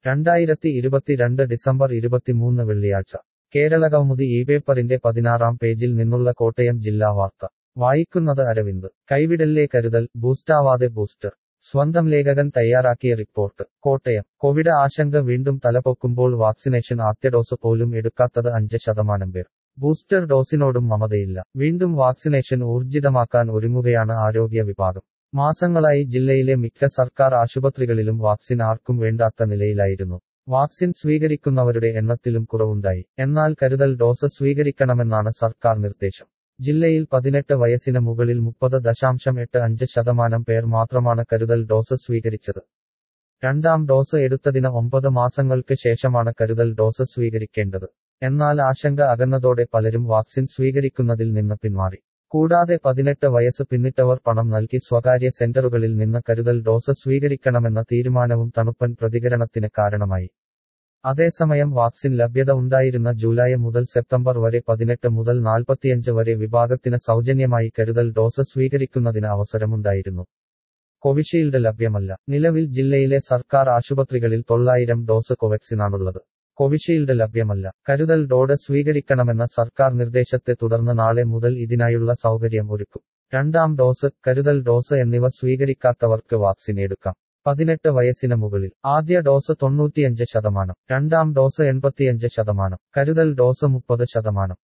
രണ്ടായിരത്തി ഇരുപത്തിരണ്ട് ഡിസംബർ ഇരുപത്തിമൂന്ന് വെള്ളിയാഴ്ച കേരളകൗമുദി ഈ പേപ്പറിന്റെ പതിനാറാം പേജിൽ നിന്നുള്ള കോട്ടയം ജില്ലാ വാർത്ത വായിക്കുന്നത് അരവിന്ദ് കൈവിടല്ലേ കരുതൽ ബൂസ്റ്റാവാതെ ബൂസ്റ്റർ സ്വന്തം ലേഖകൻ തയ്യാറാക്കിയ റിപ്പോർട്ട് കോട്ടയം കോവിഡ് ആശങ്ക വീണ്ടും തലപൊക്കുമ്പോൾ വാക്സിനേഷൻ ആദ്യ ഡോസ് പോലും എടുക്കാത്തത് അഞ്ച് ശതമാനം പേർ ബൂസ്റ്റർ ഡോസിനോടും മമതയില്ല വീണ്ടും വാക്സിനേഷൻ ഊർജിതമാക്കാൻ ഒരുങ്ങുകയാണ് ആരോഗ്യ വിഭാഗം മാസങ്ങളായി ജില്ലയിലെ മിക്ക സർക്കാർ ആശുപത്രികളിലും വാക്സിൻ ആർക്കും വേണ്ടാത്ത നിലയിലായിരുന്നു വാക്സിൻ സ്വീകരിക്കുന്നവരുടെ എണ്ണത്തിലും കുറവുണ്ടായി എന്നാൽ കരുതൽ ഡോസ് സ്വീകരിക്കണമെന്നാണ് സർക്കാർ നിർദ്ദേശം ജില്ലയിൽ പതിനെട്ട് വയസ്സിന് മുകളിൽ മുപ്പത് ദശാംശം എട്ട് അഞ്ച് ശതമാനം പേർ മാത്രമാണ് കരുതൽ ഡോസ് സ്വീകരിച്ചത് രണ്ടാം ഡോസ് എടുത്തതിന് ഒമ്പത് മാസങ്ങൾക്ക് ശേഷമാണ് കരുതൽ ഡോസ് സ്വീകരിക്കേണ്ടത് എന്നാൽ ആശങ്ക അകന്നതോടെ പലരും വാക്സിൻ സ്വീകരിക്കുന്നതിൽ നിന്ന് പിന്മാറി കൂടാതെ പതിനെട്ട് വയസ്സ് പിന്നിട്ടവർ പണം നൽകി സ്വകാര്യ സെന്ററുകളിൽ നിന്ന് കരുതൽ ഡോസ് സ്വീകരിക്കണമെന്ന തീരുമാനവും തണുപ്പൻ പ്രതികരണത്തിന് കാരണമായി അതേസമയം വാക്സിൻ ലഭ്യത ഉണ്ടായിരുന്ന ജൂലൈ മുതൽ സെപ്റ്റംബർ വരെ പതിനെട്ട് മുതൽ നാൽപ്പത്തിയഞ്ച് വരെ വിഭാഗത്തിന് സൗജന്യമായി കരുതൽ ഡോസ് സ്വീകരിക്കുന്നതിന് അവസരമുണ്ടായിരുന്നു കോവിഷീൽഡ് ലഭ്യമല്ല നിലവിൽ ജില്ലയിലെ സർക്കാർ ആശുപത്രികളിൽ തൊള്ളായിരം ഡോസ് കോവാക്സിനാണുള്ളത് കോവിഷീൽഡ് ലഭ്യമല്ല കരുതൽ ഡോഡ് സ്വീകരിക്കണമെന്ന സർക്കാർ നിർദ്ദേശത്തെ തുടർന്ന് നാളെ മുതൽ ഇതിനായുള്ള സൗകര്യം ഒരുക്കും രണ്ടാം ഡോസ് കരുതൽ ഡോസ് എന്നിവ സ്വീകരിക്കാത്തവർക്ക് വാക്സിൻ എടുക്കാം പതിനെട്ട് വയസ്സിന് മുകളിൽ ആദ്യ ഡോസ് തൊണ്ണൂറ്റിയഞ്ച് ശതമാനം രണ്ടാം ഡോസ് എൺപത്തിയഞ്ച് ശതമാനം കരുതൽ ഡോസ് മുപ്പത് ശതമാനം